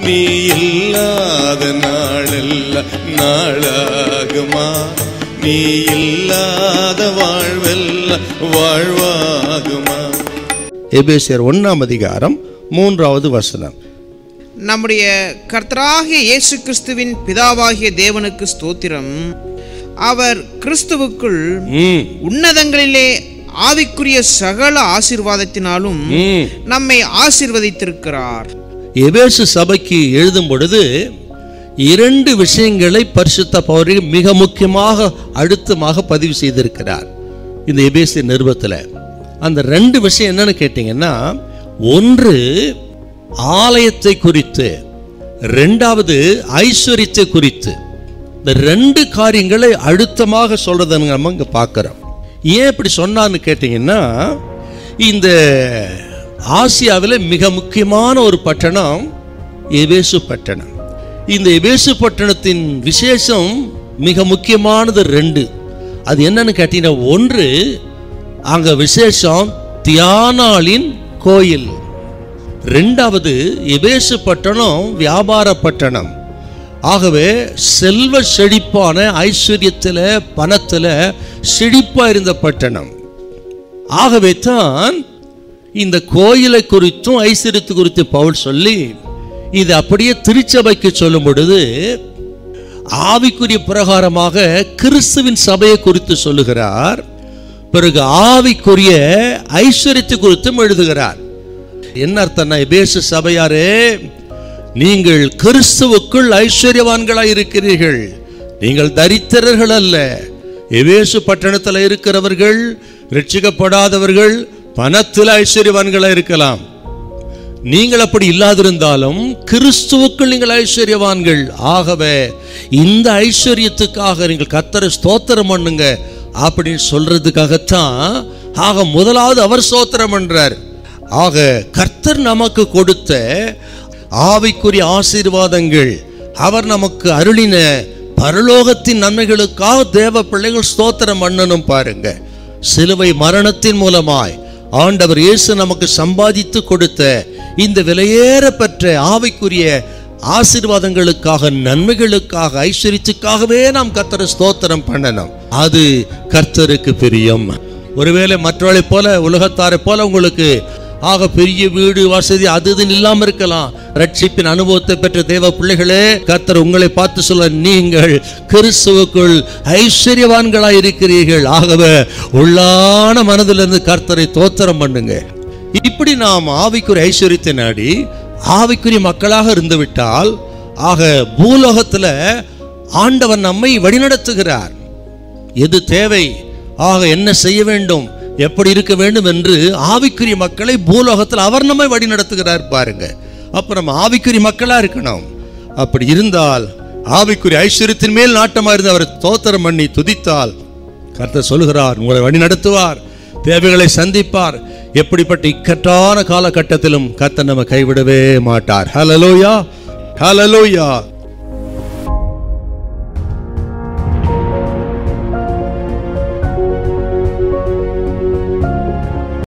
நீ இல்லாத நாளெல்லாம் நாளாகுமா நீ இல்லாத வாழ்வெல்லாம் வாழ்வாகுமா எபேசியர் ஒண்ணாம் அதிகாரம் மூன்றாவது வசனம் நம்முடைய கர்த்தராகிய இயேசு கிறிஸ்துவின் பிதாவாகிய தேவனுக்கு ஸ்தோத்திரம் அவர் கிறிஸ்துவுக்குள் ம், உன்னதங்களிலே ஆவிக்குரிய சகல ஆசீர்வாதத்தினாலும் ம். நம்மை ஆசீர்வதித்திருக்கிறார் எபேசு சபைக்கு எழுதும் பொழுது இரண்டு விஷயங்களை பரிசுத்த பௌரி மிக முக்கியமாக அழுத்தமாக பதிவு செய்திருக்கிறார் இந்த எபேசு நிருபத்தில் அந்த ரெண்டு விஷயம் என்னன்னு கேட்டிங்கன்னா ஒன்று ஆலயத்தை குறித்து ரெண்டாவது ஐஸ்வர்யத்தை குறித்து இந்த ரெண்டு காரியங்களை அழுத்தமாக சொல்றதை நம்ம இங்க பார்க்கிறோம் ஏன் இப்படி சொன்னான்னு கேட்டிங்கன்னா இந்த ஆசியாவில் மிக முக்கியமான ஒரு பட்டணம் எபேசு பட்டணம் இந்த எபேசு பட்டணத்தின் விசேஷம் மிக முக்கியமானது ரெண்டு அது என்னன்னு கேட்டீங்கன்னா ஒன்று அங்க விசேஷம் தியானாளின் கோயில் ரெண்டாவது எபேசு பட்டணம் வியாபார பட்டணம் ஆகவே செல்வ செழிப்பான ஐஸ்வர்யத்தில் பணத்தில் செழிப்பா இருந்த பட்டணம் ஆகவே தான் இந்த கோயிலை குறித்தும் ஐஸ்வர்யத்து குறித்து பவுல் சொல்லி இது அப்படியே திருச்சபைக்கு சொல்லும் பொழுது ஆவிக்குரிய பிரகாரமாக கிறிஸ்துவின் சபையை குறித்து சொல்லுகிறார் பிறகு ஆவிக்குரிய ஐஸ்வர்யத்தை குறித்தும் எழுதுகிறார் என்ன அர்த்தம்னா எபேசு சபையாரே நீங்கள் கிறிஸ்துவுக்குள் ஐஸ்வர்யவான்களாய் இருக்கிறீர்கள் நீங்கள் தரித்திரர்கள் அல்ல எபேசு பட்டணத்தில் இருக்கிறவர்கள் ரட்சிக்கப்படாதவர்கள் பணத்தில் ஐஸ்வர்யவான்களாய் இருக்கலாம் நீங்கள் அப்படி இல்லாதிருந்தாலும் கிறிஸ்துவுக்குள் நீங்கள் ஐஸ்வர்யவான்கள் ஆகவே இந்த ஐஸ்வர்யத்துக்காக நீங்கள் கத்தரை ஸ்தோத்திரம் பண்ணுங்க அப்படின்னு சொல்றதுக்காகத்தான் ஆக முதலாவது அவர் ஸ்தோத்திரம் பண்றார் ஆக கர்த்தர் நமக்கு கொடுத்த ஆவிக்குரிய ஆசீர்வாதங்கள் அவர் நமக்கு அருளின பரலோகத்தின் நன்மைகளுக்காக தேவ பிள்ளைகள் ஸ்தோத்திரம் பண்ணணும் பாருங்க சிலுவை மரணத்தின் மூலமாய் ஆண்டவர் இயேசு நமக்கு சம்பாதித்து கொடுத்த இந்த விலையேற பெற்ற ஆவிக்குரிய ஆசீர்வாதங்களுக்காக நன்மைகளுக்காக ஐஸ்வர்யத்துக்காகவே நாம் கர்த்தரை ஸ்தோத்திரம் பண்ணணும் அது கர்த்தருக்கு பிரியம் ஒருவேளை மற்றவர்களைப் போல உலகத்தாரைப் போல உங்களுக்கு ஆக பெரிய வீடு வசதி அது இதுன்னு இல்லாம இருக்கலாம் ரட்சிப்பின் அனுபவத்தை பெற்ற தேவ பிள்ளைகளே கர்த்தர் உங்களை பார்த்து சொல்ல நீங்கள் கிறிஸ்துவுக்குள் ஐஸ்வர்யவான்களாய் இருக்கிறீர்கள் ஆகவே உள்ளான மனதிலிருந்து கர்த்தரை தோத்திரம் பண்ணுங்க இப்படி நாம் ஆவிக்குரிய ஐஸ்வர்யத்தை நாடி ஆவிக்குரிய மக்களாக இருந்து விட்டால் ஆக பூலோகத்துல ஆண்டவர் நம்மை வழிநடத்துகிறார் எது தேவை ஆக என்ன செய்ய வேண்டும் எப்படி இருக்க வேண்டும் என்று ஆவிக்குரிய மக்களை பூலோகத்தில் அவர் நம்மை வழி நடத்துகிறார் பாருங்க அப்ப நம்ம ஆவிக்குரிய மக்களா இருக்கணும் அப்படி இருந்தால் ஆவிக்குரிய ஐஸ்வர்யத்தின் மேல் நாட்டமா இருந்து அவரை தோத்திரம் பண்ணி துதித்தால் கர்த்தர் சொல்லுகிறார் உங்களை வழி நடத்துவார் தேவைகளை சந்திப்பார் எப்படிப்பட்ட இக்கட்டான காலகட்டத்திலும் கர்த்தர் நம்ம கைவிடவே மாட்டார் ஹலலோயா ஹலலோயா